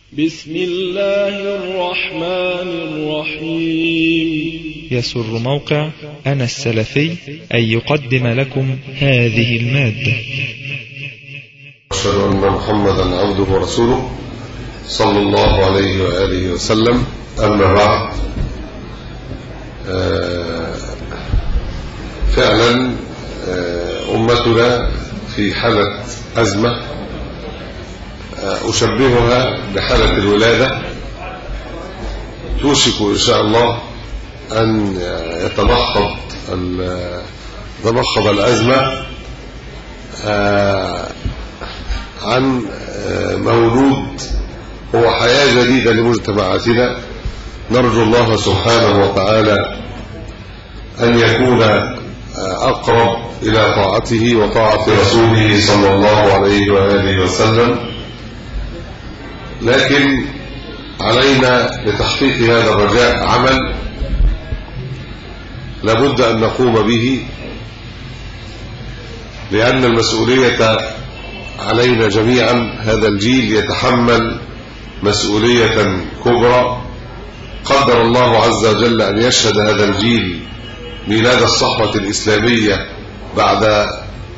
بسم الله الرحمن الرحيم يسر موقع أنا السلفي أن يقدم لكم هذه المادة أشهد أن محمدا عبده ورسوله صلى الله عليه وآله وسلم أما بعد آه، فعلا آه، أمتنا في حالة أزمة آه، أشبهها بحالة الولادة توشك إن شاء الله أن يتمخض تمخض الأزمة عن مولود هو حياة جديدة لمجتمعاتنا نرجو الله سبحانه وتعالى أن يكون أقرب إلى طاعته وطاعة رسوله صلى الله عليه وآله وسلم لكن علينا لتحقيق هذا الرجاء عمل لابد أن نقوم به لأن المسؤولية علينا جميعا هذا الجيل يتحمل مسؤولية كبرى قدر الله عز وجل أن يشهد هذا الجيل ميلاد الصحوة الإسلامية بعد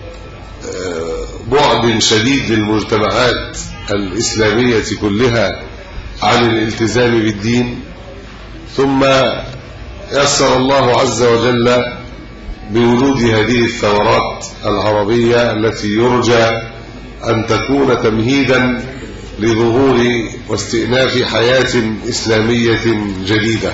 بعد شديد للمجتمعات الإسلامية كلها عن الالتزام بالدين ثم يسر الله عز وجل بولود هذه الثورات العربية التي يرجى أن تكون تمهيدا لظهور واستئناف حياة إسلامية جديدة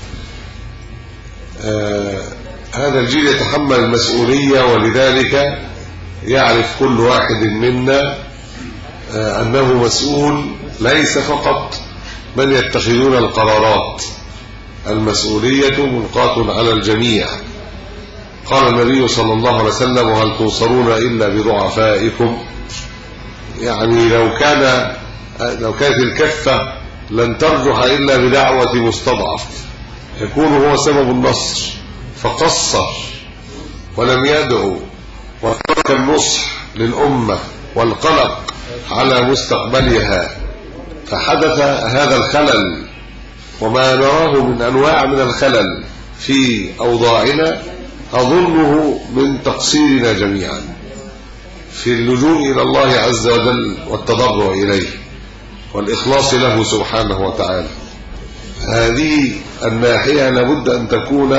آه هذا الجيل يتحمل المسؤولية ولذلك يعرف كل واحد منا آه أنه مسؤول ليس فقط من يتخذون القرارات المسؤولية ملقاة على الجميع قال النبي صلى الله عليه وسلم وهل تنصرون إلا بضعفائكم يعني لو كان لو كانت الكفة لن ترجح إلا بدعوة مستضعف يكون هو سبب النصر فقصر ولم يدعو وترك النصح للأمة والقلق على مستقبلها فحدث هذا الخلل وما نراه من أنواع من الخلل في أوضاعنا أظنه من تقصيرنا جميعا في اللجوء إلى الله عز وجل والتضرع إليه والإخلاص له سبحانه وتعالى هذه الناحية لابد أن تكون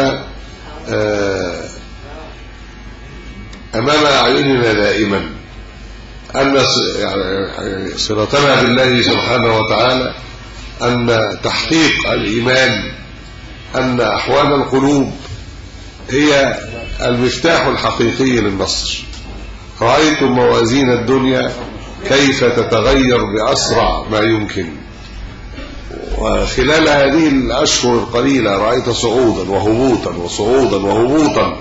أمام أعيننا دائما أن يعني صلتنا بالله سبحانه وتعالى أن تحقيق الإيمان أن أحوال القلوب هي المفتاح الحقيقي للنصر رأيتم موازين الدنيا كيف تتغير بأسرع ما يمكن وخلال هذه الأشهر القليلة رأيت صعودا وهبوطا وصعودا وهبوطا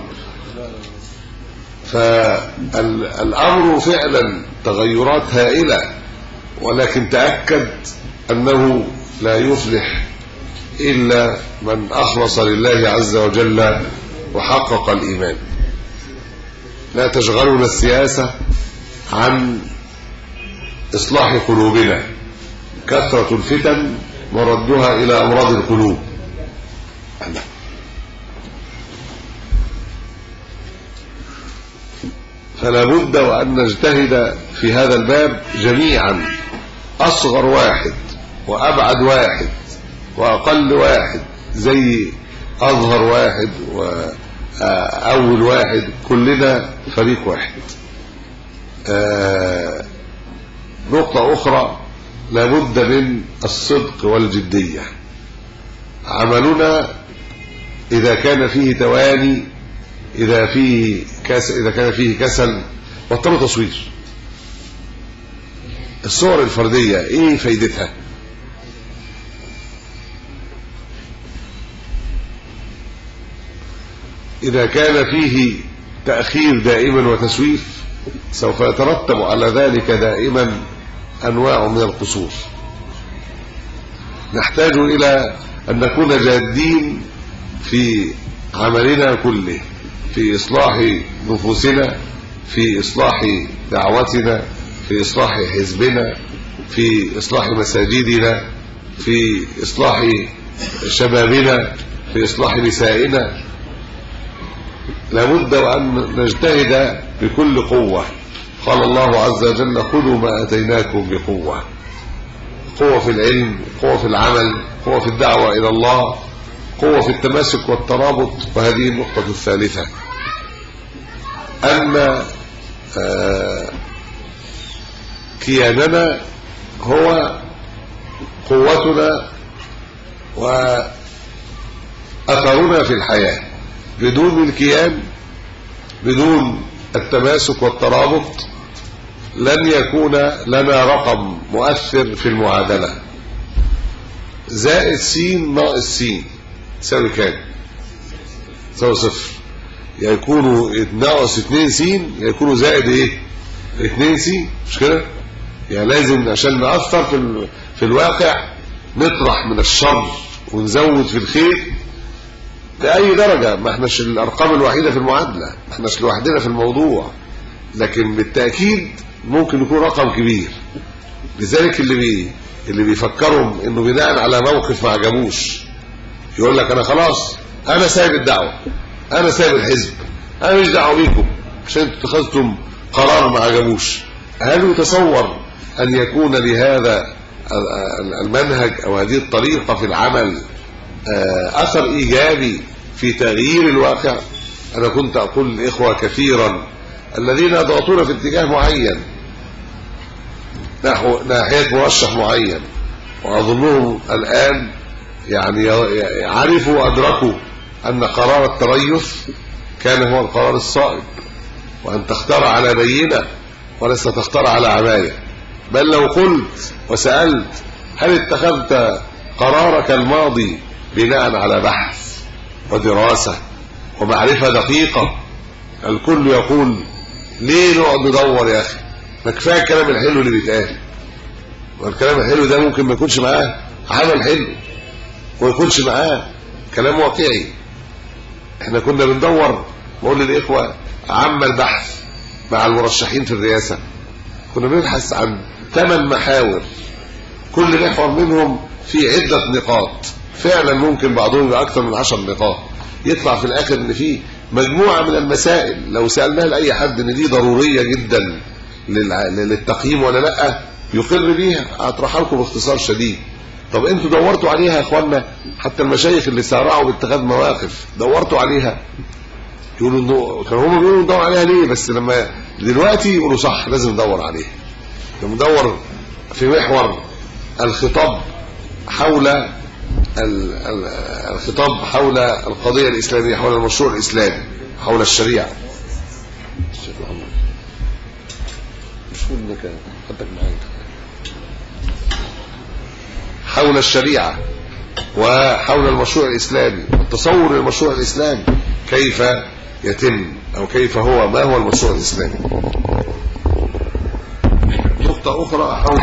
فالأمر فعلا تغيرات هائلة ولكن تأكد أنه لا يفلح إلا من أخلص لله عز وجل وحقق الإيمان لا تشغلنا السياسة عن إصلاح قلوبنا كثرة الفتن وردها إلى أمراض القلوب فلا بد وأن نجتهد في هذا الباب جميعا أصغر واحد وأبعد واحد وأقل واحد زي أظهر واحد وأول واحد كلنا فريق واحد نقطة أخرى لابد من الصدق والجدية عملنا إذا كان فيه تواني إذا فيه كس إذا كان فيه كسل بطلوا تصوير الصور الفردية إيه فايدتها إذا كان فيه تأخير دائما وتسويف سوف يترتب على ذلك دائما أنواع من القصور نحتاج إلى أن نكون جادين في عملنا كله في إصلاح نفوسنا في إصلاح دعوتنا في إصلاح حزبنا في إصلاح مساجدنا في إصلاح شبابنا في إصلاح نسائنا لابد أن نجتهد بكل قوة قال الله عز وجل خذوا ما أتيناكم بقوة قوة في العلم قوة في العمل قوة في الدعوة إلى الله قوة في التماسك والترابط وهذه النقطة الثالثة أن آه، كياننا هو قوتنا وأثرنا في الحياة بدون الكيان بدون التماسك والترابط لن يكون لنا رقم مؤثر في المعادلة زائد س ناقص س تساوي كام تساوي صفر يكون ناقص 2 س يكون زائد ايه 2 س مش كده يعني لازم عشان نأثر في ال... في الواقع نطرح من الشر ونزود في الخير بأي درجة ما احناش الأرقام الوحيدة في المعادلة ما احناش لوحدنا في الموضوع لكن بالتأكيد ممكن يكون رقم كبير لذلك اللي بي اللي بيفكرهم انه بناء على موقف ما عجبوش يقول لك انا خلاص انا سايب الدعوه انا سايب الحزب انا مش دعوه بيكم عشان انتوا اتخذتم قرار ما عجبوش هل يتصور ان يكون لهذا المنهج او هذه الطريقه في العمل اثر ايجابي في تغيير الواقع انا كنت اقول للاخوه كثيرا الذين يضغطون في اتجاه معين نحو ناحيه مرشح معين واظنهم الان يعني عرفوا وادركوا ان قرار التريث كان هو القرار الصائب وان تختار على بينه ولست تختار على عبايه بل لو قلت وسالت هل اتخذت قرارك الماضي بناء على بحث ودراسه ومعرفه دقيقه الكل يقول ليه نقعد ندور يا اخي ما كفايه الكلام الحلو اللي بيتقال والكلام الحلو ده ممكن ما يكونش معاه عمل حلو وما يكونش معاه كلام واقعي احنا كنا بندور بقول للاخوه عم البحث مع المرشحين في الرئاسه كنا بنبحث عن ثمان محاور كل محور منهم فيه عده نقاط فعلا ممكن بعضهم يبقى اكثر من عشر نقاط يطلع في الاخر ان فيه مجموعه من المسائل لو سالناها لاي حد ان دي ضروريه جدا للتقييم ولا لا يقر بيها اطرحها لكم باختصار شديد طب انتوا دورتوا عليها يا اخوانا حتى المشايخ اللي سارعوا باتخاذ مواقف دورتوا عليها يقولوا انه كانوا هم بيقولوا ندور عليها ليه بس لما دلوقتي يقولوا صح لازم ندور عليها ندور في محور الخطاب حول الخطاب حول القضيه الاسلاميه حول المشروع الاسلامي حول الشريعه الشيخ محمد مش انك خدتك معاك حول الشريعه وحول المشروع الاسلامي التصور للمشروع الاسلامي كيف يتم او كيف هو ما هو المشروع الاسلامي نقطه اخرى حول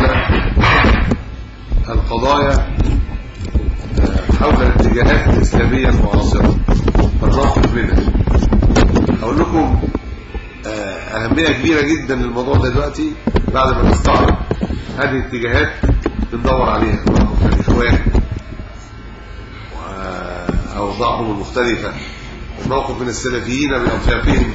القضايا حول الاتجاهات الاسلاميه المعاصره الراقب منها اقول لكم اهميه كبيره جدا للموضوع ده دلوقتي بعد ما نستعرض هذه الاتجاهات بندور عليها موقف الاخوان واوضاعهم المختلفه الموقف من السلفيين باوصافهم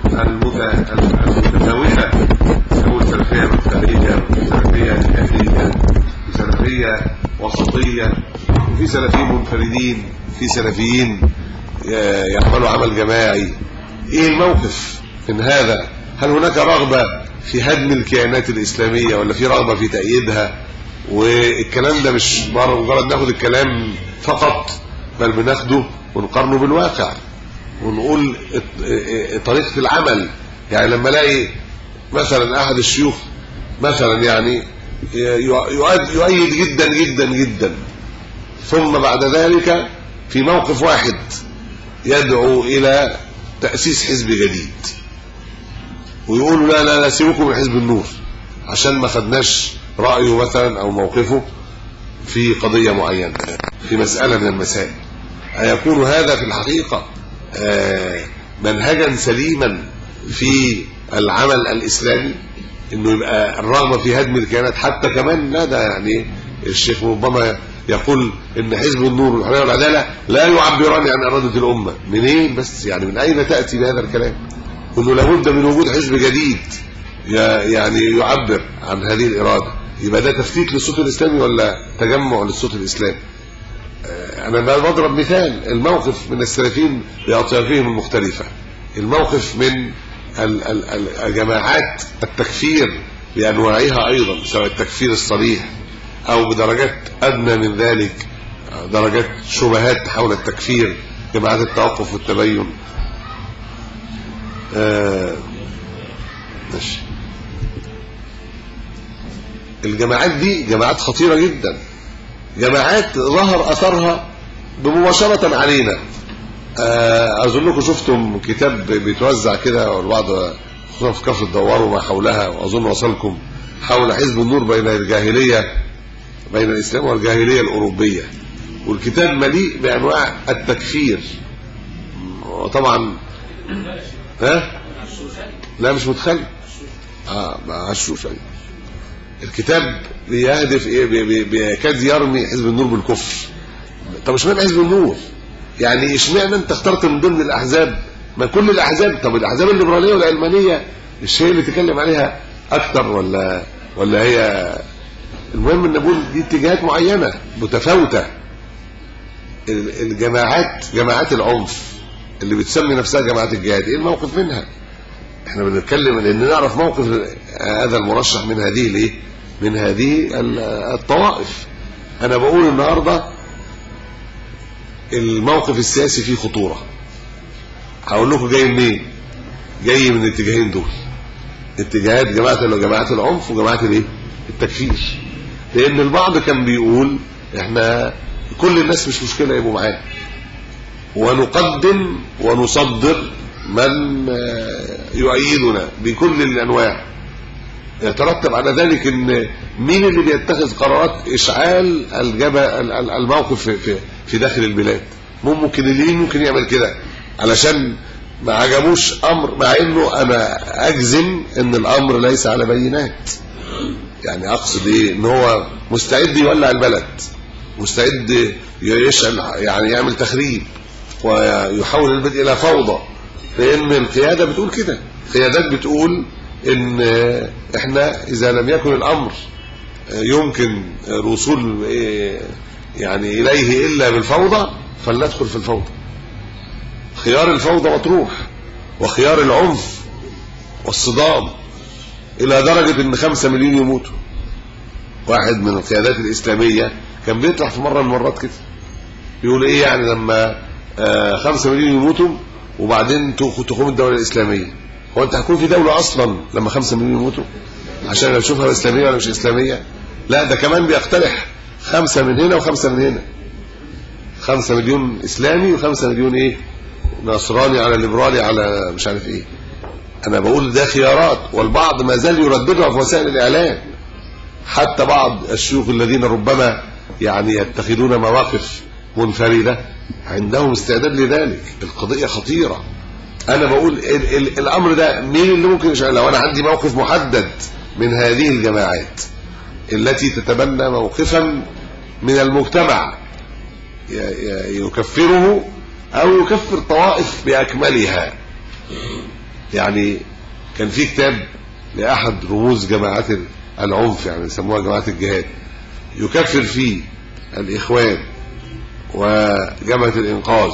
المتفاوته او السلفيه المختلفه والسلفيه الاهليه وسلفيه وسطيه وفي سلفيين منفردين في سلفيين يعملوا عمل جماعي ايه الموقف من هذا هل هناك رغبه في هدم الكيانات الاسلاميه ولا في رغبه في تأييدها والكلام ده مش مجرد ناخد الكلام فقط بل بناخده ونقارنه بالواقع ونقول طريقه العمل يعني لما الاقي مثلا احد الشيوخ مثلا يعني يؤيد جدا جدا جدا ثم بعد ذلك في موقف واحد يدعو الى تأسيس حزب جديد ويقولوا لا لا لا سيبكم من حزب النور عشان ما خدناش رأيه مثلا او موقفه في قضية معينة في مسألة من المسائل أيكون هذا في الحقيقة منهجا سليما في العمل الإسلامي انه يبقى الرغبه في هدم الكيانات حتى كمان لا ده يعني الشيخ ربما يقول ان حزب النور والحريه والعداله لا يعبران عن اراده الامه منين بس يعني من اين تاتي بهذا الكلام انه لابد من وجود حزب جديد يعني يعبر عن هذه الاراده يبقى ده تفتيت للصوت الاسلامي ولا تجمع للصوت الاسلامي انا بضرب مثال الموقف من السلفيين باطيافهم المختلفه الموقف من الجماعات التكفير بانواعها ايضا سواء التكفير الصريح او بدرجات ادنى من ذلك درجات شبهات حول التكفير جماعات التوقف والتبين آه ماشي الجماعات دي جماعات خطيره جدا جماعات ظهر اثرها بمباشره علينا اظنكم شفتم كتاب بيتوزع كده والبعض خصوصا في كفر الدوار وما حولها واظن وصلكم حول حزب النور بين الجاهليه بين الاسلام والجاهليه الاوروبيه والكتاب مليء بانواع التكفير وطبعا ها لا مش متخلف اه مع الشوش ايوه الكتاب بيهدف ايه بيكاد يرمي حزب النور بالكفر طب اشمعنى حزب النور يعني اشمعنى انت اخترت من ضمن الاحزاب ما كل الاحزاب طب الاحزاب الليبراليه والعلمانيه الشيء اللي تكلم عليها اكتر ولا ولا هي المهم ان نقول دي اتجاهات معينه متفاوته الجماعات جماعات العنف اللي بتسمي نفسها جماعات الجهاد ايه الموقف منها احنا بنتكلم لان نعرف موقف هذا المرشح من هذه الايه من هذه الطوائف انا بقول النهارده الموقف السياسي فيه خطوره هقول لكم جاي منين جاي من الاتجاهين دول اتجاهات جماعه جماعات العنف وجماعه الايه التكفير لان البعض كان بيقول احنا كل الناس مش مشكله يبقوا معانا ونقدم ونصدر من يؤيدنا بكل الانواع يترتب على ذلك ان مين اللي بيتخذ قرارات اشعال الجبهه الموقف في, في داخل البلاد ممكن اليمين ممكن يعمل كده علشان ما عجبوش امر مع انه انا اجزم ان الامر ليس على بينات يعني اقصد ايه ان هو مستعد يولع البلد مستعد يشعل يعني يعمل تخريب ويحول البلد الى فوضى لان القياده بتقول كده القيادات بتقول ان احنا اذا لم يكن الامر يمكن الوصول يعني اليه الا بالفوضى فلندخل في الفوضى خيار الفوضى مطروح وخيار العنف والصدام الى درجه ان خمسة مليون يموتوا واحد من القيادات الاسلاميه كان بيطلع في مره من المرات كده يقول ايه يعني لما خمسة مليون يموتوا وبعدين تقوم الدوله الاسلاميه هو انت هتكون في دوله اصلا لما خمسة مليون يموتوا عشان اشوفها اسلاميه ولا مش اسلاميه لا ده كمان بيقترح خمسة من هنا وخمسة من هنا خمسة مليون اسلامي وخمسة مليون ايه نصراني على ليبرالي على مش عارف ايه انا بقول ده خيارات والبعض ما زال يرددها في وسائل الاعلام حتى بعض الشيوخ الذين ربما يعني يتخذون مواقف منفرده عندهم استعداد لذلك القضيه خطيره انا بقول ال ال الامر ده مين اللي ممكن يشعر لو انا عندي موقف محدد من هذه الجماعات التي تتبنى موقفا من المجتمع يكفره او يكفر طوائف باكملها يعني كان في كتاب لاحد رموز جماعات العنف يعني يسموها جماعات الجهاد يكفر فيه الاخوان وجبهه الانقاذ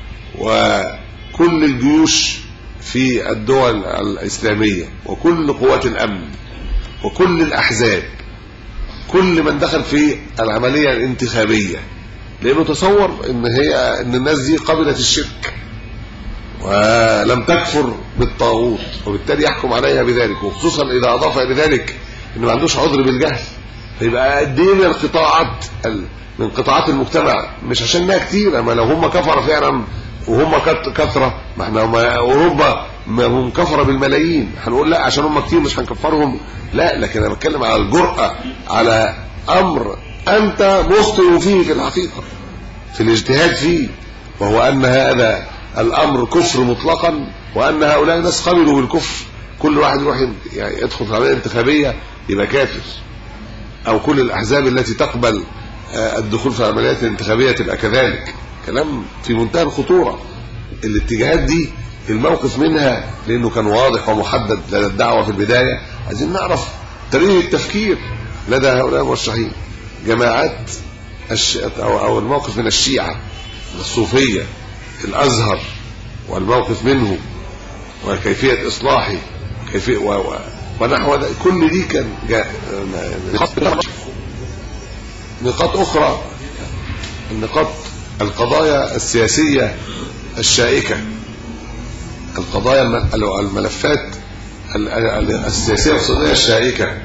وكل الجيوش في الدول الاسلاميه وكل قوات الامن وكل الاحزاب كل من دخل في العمليه الانتخابيه لانه تصور ان هي ان الناس دي قبلت الشرك ولم تكفر بالطاغوت وبالتالي يحكم عليها بذلك وخصوصا اذا اضاف الى ذلك انه ما عندوش عذر بالجهل فيبقى قد ايه من القطاعات من قطاعات المجتمع مش عشان انها كتير اما لو هم كفره فعلا وهم كثره ما احنا هم اوروبا هم كفره بالملايين هنقول لا عشان هم كتير مش هنكفرهم لا لكن انا بتكلم على الجرأه على امر انت مخطئ فيه في الحقيقه في الاجتهاد فيه وهو ان هذا الامر كفر مطلقا وان هؤلاء الناس قبلوا بالكفر كل واحد يروح يعني يدخل في عمليه انتخابيه يبقى كافر او كل الاحزاب التي تقبل الدخول في العمليات الانتخابيه تبقى كذلك كلام في منتهى الخطوره الاتجاهات دي الموقف منها لانه كان واضح ومحدد لدى الدعوه في البدايه عايزين نعرف طريقه التفكير لدى هؤلاء المرشحين جماعات الش... او او الموقف من الشيعه الصوفيه الازهر والموقف منه وكيفيه اصلاحه كيفيه و... و... ونحو ذلك كل دي كان جاء نقاط اخرى النقاط القضايا السياسيه الشائكه القضايا الملفات السياسيه الاقتصاديه الشائكه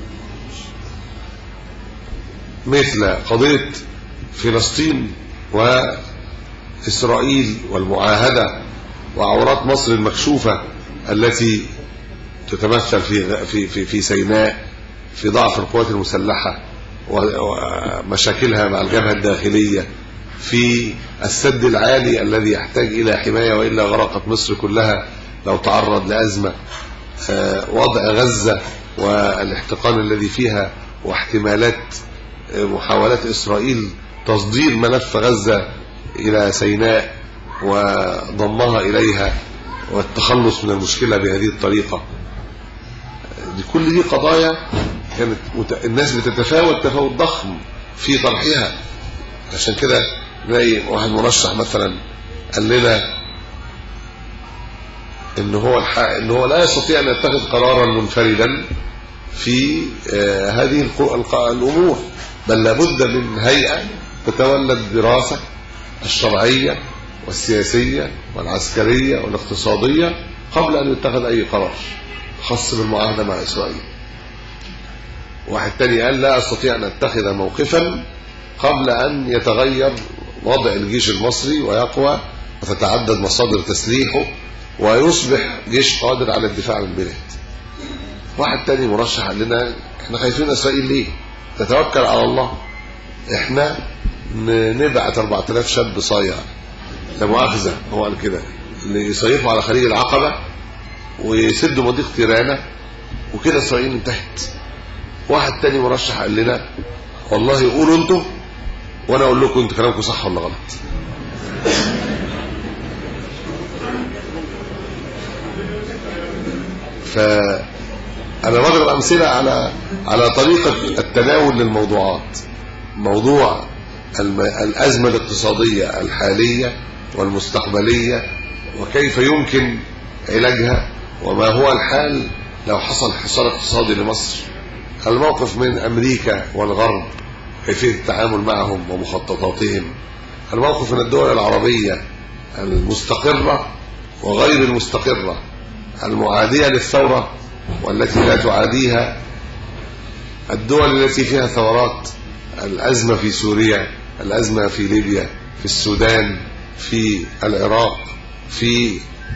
مثل قضيه فلسطين واسرائيل والمعاهده وعورات مصر المكشوفه التي تتمثل في في في, في سيناء في ضعف القوات المسلحه ومشاكلها مع الجبهه الداخليه في السد العالي الذي يحتاج الى حمايه والا غرقت مصر كلها لو تعرض لازمه وضع غزه والاحتقان الذي فيها واحتمالات محاولات اسرائيل تصدير ملف غزه الى سيناء وضمها اليها والتخلص من المشكله بهذه الطريقه دي كل دي قضايا كانت الناس بتتفاوت تفاوت ضخم في طرحها عشان كده نلاقي واحد مرشح مثلا قال لنا ان هو الحق ان هو لا يستطيع ان يتخذ قرارا منفردا في آه هذه الامور بل لابد من هيئه تتولى الدراسه الشرعيه والسياسيه والعسكريه والاقتصاديه قبل ان يتخذ اي قرار خاص بالمعاهده مع اسرائيل واحد تاني قال لا استطيع ان اتخذ موقفا قبل ان يتغير وضع الجيش المصري ويقوى وتتعدد مصادر تسليحه ويصبح جيش قادر على الدفاع عن البلاد واحد تاني مرشح قال لنا احنا خايفين اسرائيل ليه تتوكل على الله احنا نبعت 4000 شاب صايع لا مؤاخذه هو قال كده اللي يصيفوا على خليج العقبه ويسدوا مضيق تيرانا وكده اسرائيل انتهت واحد تاني مرشح قال لنا والله قولوا انتوا وانا اقول لكم انتوا كلامكم صح ولا غلط فانا بضرب امثله على على طريقه التناول للموضوعات موضوع الازمه الاقتصاديه الحاليه والمستقبليه وكيف يمكن علاجها وما هو الحال لو حصل حصار اقتصادي لمصر الموقف من امريكا والغرب كيفيه التعامل معهم ومخططاتهم الموقف من الدول العربيه المستقره وغير المستقره المعاديه للثوره والتي لا تعاديها الدول التي فيها ثورات الازمه في سوريا الازمه في ليبيا في السودان في العراق في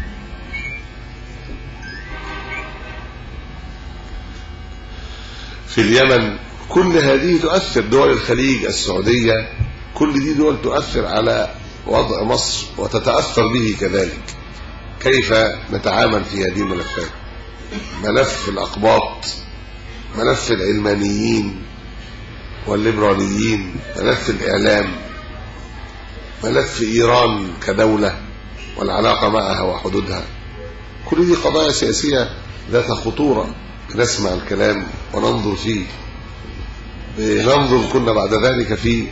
في اليمن كل هذه تؤثر دول الخليج السعودية كل دي دول تؤثر على وضع مصر وتتأثر به كذلك كيف نتعامل في هذه الملفات ملف الأقباط ملف العلمانيين والليبراليين ملف الإعلام ملف إيران كدولة والعلاقة معها وحدودها كل دي قضايا سياسية ذات خطورة نسمع الكلام وننظر فيه ننظر كنا بعد ذلك في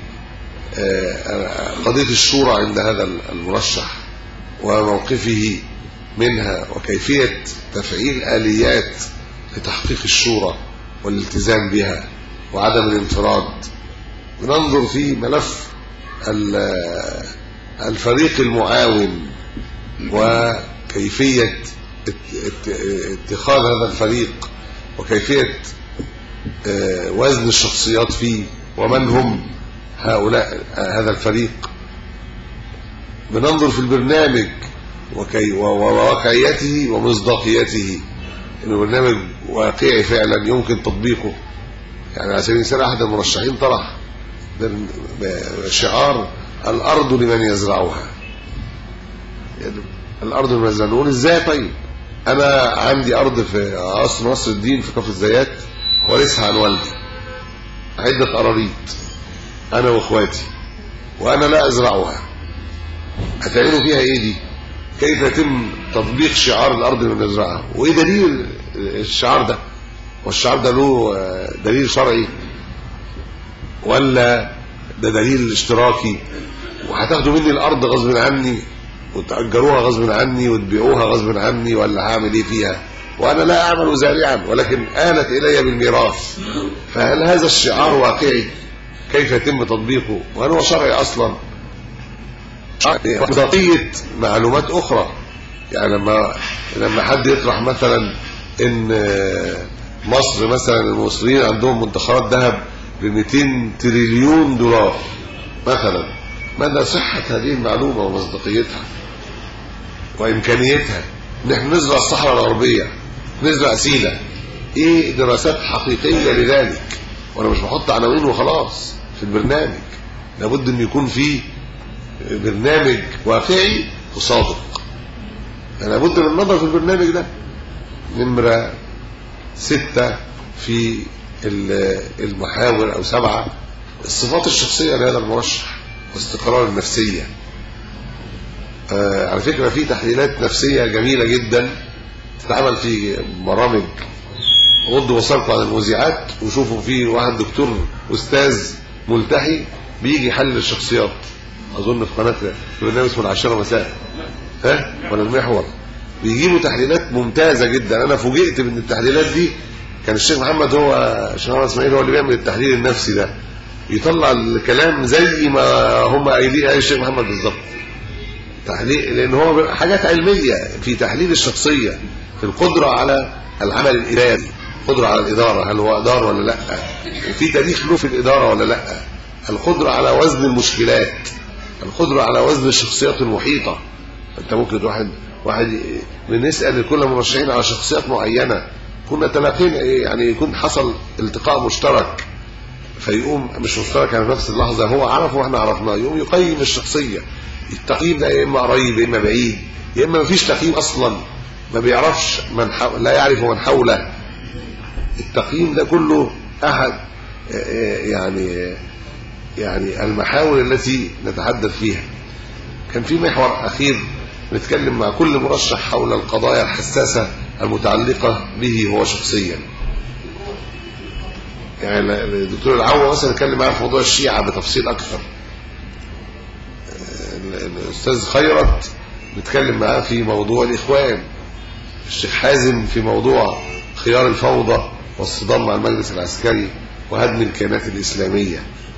قضية الشورى عند هذا المرشح وموقفه منها وكيفية تفعيل آليات لتحقيق الشورى والالتزام بها وعدم الانفراد ننظر في ملف الفريق المعاون وكيفية اتخاذ هذا الفريق وكيفية وزن الشخصيات فيه ومن هم هؤلاء هذا الفريق بننظر في البرنامج وكي وواقعيته ومصداقيته انه برنامج واقعي فعلا يمكن تطبيقه يعني على سبيل المثال احد المرشحين طرح شعار الارض لمن يزرعها يعني الارض لمن يزرعها نقول ازاي طيب انا عندي ارض في قصر نصر الدين في كفر الزيات وارثها عن والدي عده قراريط انا واخواتي وانا لا ازرعها هتعملوا فيها ايه دي كيف يتم تطبيق شعار الارض اللي بنزرعها وايه دليل الشعار ده والشعار ده له دليل شرعي ولا ده دليل اشتراكي وهتاخدوا مني الارض غصب عني وتأجروها غصب عني وتبيعوها غصب عني ولا هعمل ايه فيها وانا لا اعمل زارعا ولكن آلت الي بالميراث فهل هذا الشعار واقعي كيف يتم تطبيقه وهل هو شرعي اصلا بقية معلومات اخرى يعني لما لما حد يطرح مثلا ان مصر مثلا المصريين عندهم مدخرات ذهب ب 200 تريليون دولار مثلا مدى صحة هذه المعلومة ومصداقيتها وإمكانيتها نحن نزرع الصحراء الغربية نزرع سينا إيه دراسات حقيقية لذلك وأنا مش بحط عناوين وخلاص في البرنامج لابد أن يكون فيه برنامج واقعي وصادق لابد من النظر في البرنامج ده نمرة ستة في المحاور أو سبعة الصفات الشخصية لهذا المرشح واستقرار النفسية آه على فكرة في تحليلات نفسية جميلة جدا تتعمل في برامج غضوا بصركم عن المذيعات وشوفوا في واحد دكتور أستاذ ملتحي بيجي يحلل الشخصيات أظن في قناة في برنامج اسمه العشرة مساء ها ولا المحور بيجيبوا تحليلات ممتازة جدا أنا فوجئت من التحليلات دي كان الشيخ محمد هو الشيخ محمد اسماعيل هو اللي بيعمل التحليل النفسي ده يطلع الكلام زي ما هم قايلين اي الشيخ محمد بالظبط تحليل لان هو حاجات علميه في تحليل الشخصيه في القدره على العمل الاداري القدره على الاداره هل هو ادار ولا لا في تاريخ له في الاداره ولا لا القدره على وزن المشكلات القدره على وزن الشخصيات المحيطه انت ممكن واحد واحد بنسال كل المرشحين على شخصيات معينه كنا تلاقين يعني يكون حصل التقاء مشترك فيقوم مش مشترك على نفس اللحظة هو عرفه واحنا عرفناه يقوم يقيم الشخصية التقييم ده يا اما قريب يا اما بعيد يا اما مفيش تقييم اصلا ما بيعرفش من حو... لا يعرف من حوله التقييم ده كله احد يعني يعني المحاور التي نتحدث فيها كان في محور اخير نتكلم مع كل مرشح حول القضايا الحساسة المتعلقة به هو شخصيا يعني الدكتور العوة مثلا اتكلم معاه في موضوع الشيعة بتفصيل أكثر الأستاذ خيرت بيتكلم معاه في موضوع الإخوان الشيخ حازم في موضوع خيار الفوضى والصدام مع المجلس العسكري وهدم الكيانات الإسلامية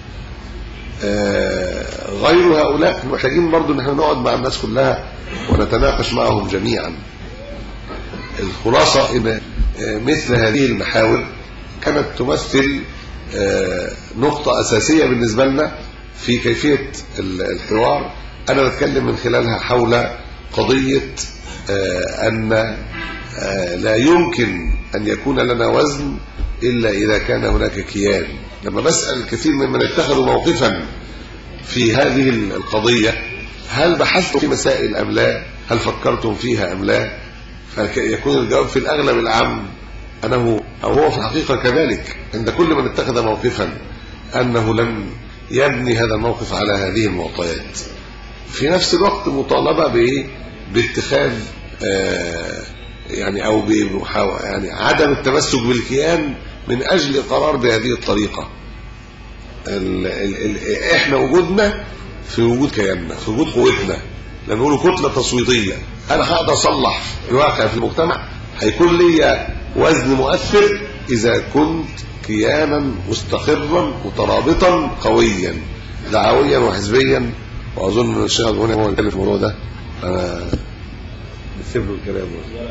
غير هؤلاء محتاجين برضو ان احنا نقعد مع الناس كلها ونتناقش معهم جميعا الخلاصة ان مثل هذه المحاور كانت تمثل نقطة أساسية بالنسبة لنا في كيفية الحوار أنا بتكلم من خلالها حول قضية أن لا يمكن أن يكون لنا وزن إلا إذا كان هناك كيان لما بسأل كثير ممن اتخذوا موقفا في هذه القضية هل بحثتم في مسائل أم لا هل فكرتم فيها أم لا فيكون الجواب في الأغلب العام أنه أو هو في الحقيقة كذلك عند كل من اتخذ موقفا أنه لم يبني هذا الموقف على هذه المعطيات في نفس الوقت مطالبة بإيه باتخاذ آه يعني أو يعني عدم التمسك بالكيان من أجل قرار بهذه الطريقة ال ال ال احنا وجودنا في وجود كياننا في وجود قوتنا لما نقول كتلة تصويتية أنا هقدر أصلح الواقع في المجتمع هيكون ليا وزن مؤثر إذا كنت كيانا مستقرا مترابطا قويا دعويا وحزبيا وأظن الشيخ الغني هو اللي في الموضوع ده أنا بسيب له الكلام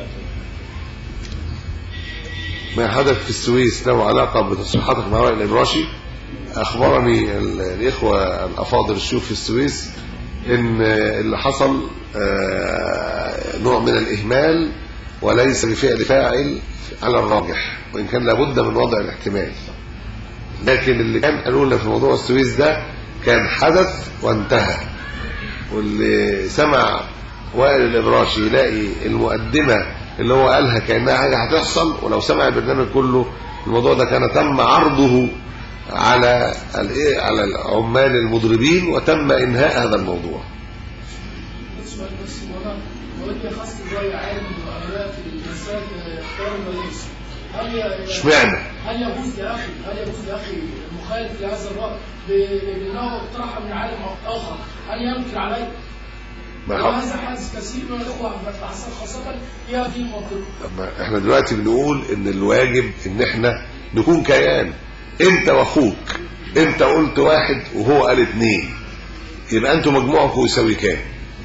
ما حدث في السويس له علاقة بتصريحاتك مع وائل الإبراشي أخبرني الإخوة الأفاضل الشيوخ في السويس إن اللي حصل نوع من الإهمال وليس بفعل فاعل على الراجح وإن كان لابد من وضع الاحتمال لكن اللي كان قالوا لنا في موضوع السويس ده كان حدث وانتهى واللي سمع وائل الإبراشي يلاقي المقدمة اللي هو قالها كانها حاجه هتحصل ولو سمع البرنامج كله الموضوع ده كان تم عرضه على الايه على العمال المضربين وتم انهاء هذا الموضوع سؤال بس هو انا لو انت خاص زي عالم وعلماء في المسائل اختيار الرئيس هل ي- اشمعنى هل يجوز يا اخي هل يجوز يا اخي المخالف لهذا الراي ب- بانه اقترح من عالم اخر هل ينكر عليه؟ ما حق- وهذا حادث كثير من الاخوه في العصر خاصه في هذه المنطقه طب احنا دلوقتي بنقول ان الواجب ان احنا نكون كيان انت واخوك انت قلت واحد وهو قال اتنين يبقى انتوا مجموعكم يساوي كام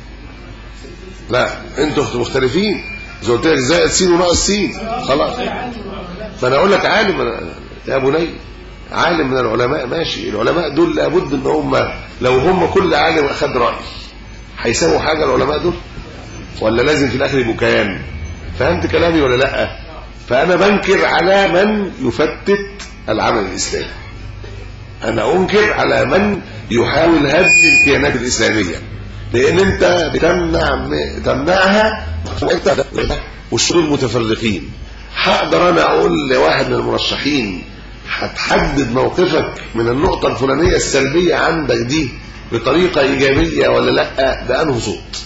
لا انتوا مختلفين زي قلت لك زائد سين وناقص سين خلاص ما انا اقول لك عالم أنا- يا بني عالم من العلماء ماشي العلماء دول لابد ان هم لو هم كل عالم اخذ راي هيساووا حاجه العلماء دول ولا لازم في الاخر يبقوا كيان فهمت كلامي ولا لا فانا بنكر على من يفتت العمل الاسلامي انا انكر على من يحاول هدم الكيانات الاسلاميه لان انت بتمنع تمنعها والشرور المتفرقين هقدر انا اقول لواحد من المرشحين هتحدد موقفك من النقطه الفلانيه السلبيه عندك دي بطريقه ايجابيه ولا لا ده انه صوت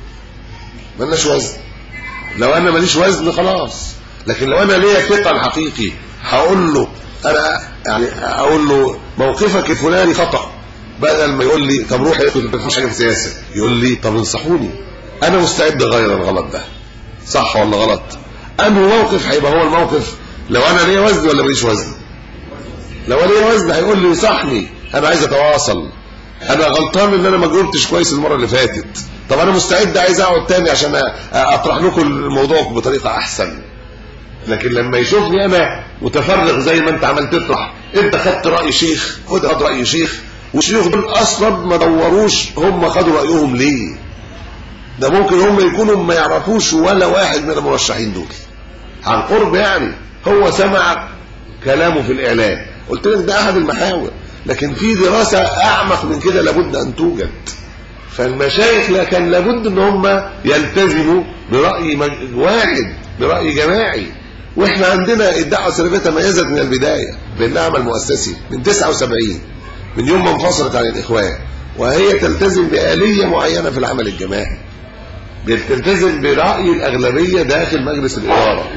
ملناش وزن لو انا ماليش وزن خلاص لكن لو انا ليا ثقل حقيقي هقول له انا يعني اقول له موقفك الفلاني خطا بدل ما يقول لي طب روح ياخد مفيش حاجه في السياسه يقول لي طب انصحوني انا مستعد اغير الغلط ده صح ولا غلط انه موقف هيبقى هو الموقف لو انا ليا وزن ولا ماليش وزن لو ليا وزن هيقول لي انصحني انا عايز اتواصل انا غلطان ان انا ما جاوبتش كويس المره اللي فاتت طب انا مستعد عايز اقعد تاني عشان أ- اطرح لكم الموضوع بطريقه احسن لكن لما يشوفني انا متفرغ زي ما انت عملت تطرح انت خدت راي شيخ خد خد راي شيخ والشيوخ دول اصلا ما دوروش هم خدوا رايهم ليه ده ممكن هم يكونوا ما يعرفوش ولا واحد من المرشحين دول عن قرب يعني هو سمع كلامه في الاعلام قلت لك ده احد المحاور لكن في دراسه اعمق من كده لابد ان توجد فالمشايخ لا كان لابد ان هم يلتزموا براي مج- واحد براي جماعي واحنا عندنا الدعوه السلفيه تميزت من البدايه بانها عمل مؤسسي من 79 من يوم ما انفصلت عن الاخوان وهي تلتزم باليه معينه في العمل الجماعي بتلتزم براي الاغلبيه داخل مجلس الاداره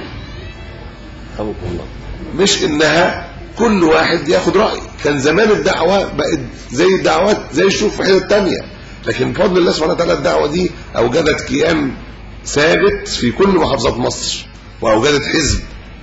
أبوك الله مش انها كل واحد ياخد راي كان زمان الدعوه بقت زي الدعوات زي الشوف في حته تانية لكن بفضل الله سبحانه وتعالى الدعوه دي اوجدت كيان ثابت في كل محافظات مصر واوجدت حزب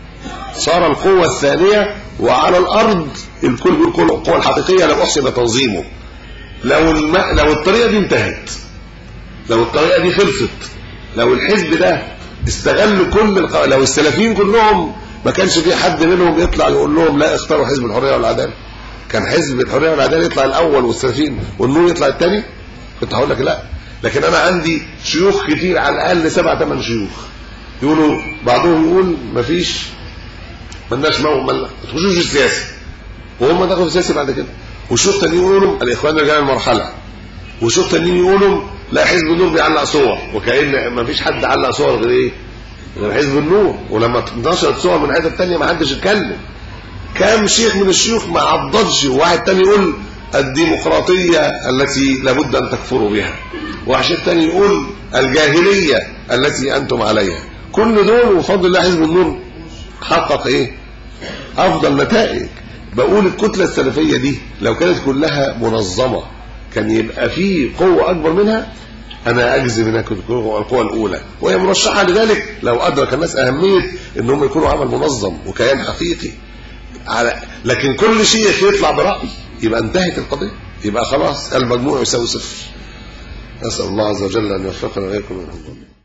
صار القوه الثانيه وعلى الارض الكل بيقول القوه الحقيقيه لو احسن تنظيمه لو الم... لو الطريقه دي انتهت لو الطريقه دي خلصت لو الحزب ده استغل كل الق... لو السلفيين كلهم ما كانش في حد منهم يطلع يقول لهم لا اختاروا حزب الحريه والعداله كان حزب الحريه والعداله يطلع الاول والسلفيين والنور يطلع الثاني كنت هقول لك لا لكن انا عندي شيوخ كتير على الاقل سبع ثمان شيوخ يقولوا بعضهم يقول مفيش ملناش مو ما تخشوش في السياسه وهم دخلوا في السياسه بعد كده والشيوخ تانيين يقولوا الاخوان رجال المرحله وشيوخ تانيين يقولوا لا حزب النور بيعلق صور وكأن ما فيش حد علق صور غير ايه غير حزب النور ولما اتنشرت صور من حته تانية ما حدش اتكلم كام شيخ من الشيوخ ما عضدش وواحد تاني يقول الديمقراطية التي لابد أن تكفروا بها واحد شيخ تاني يقول الجاهلية التي أنتم عليها كل دول وفضل الله حزب النور حقق ايه افضل نتائج بقول الكتلة السلفية دي لو كانت كلها منظمة كان يبقى في قوة اكبر منها انا اجزم انها كانت القوة الاولى وهي مرشحة لذلك لو ادرك الناس اهمية ان هم يكونوا عمل منظم وكيان حقيقي على لكن كل شيخ يطلع برأي يبقى انتهت القضية يبقى خلاص المجموع يساوي صفر نسأل الله عز وجل أن يوفقنا وإياكم من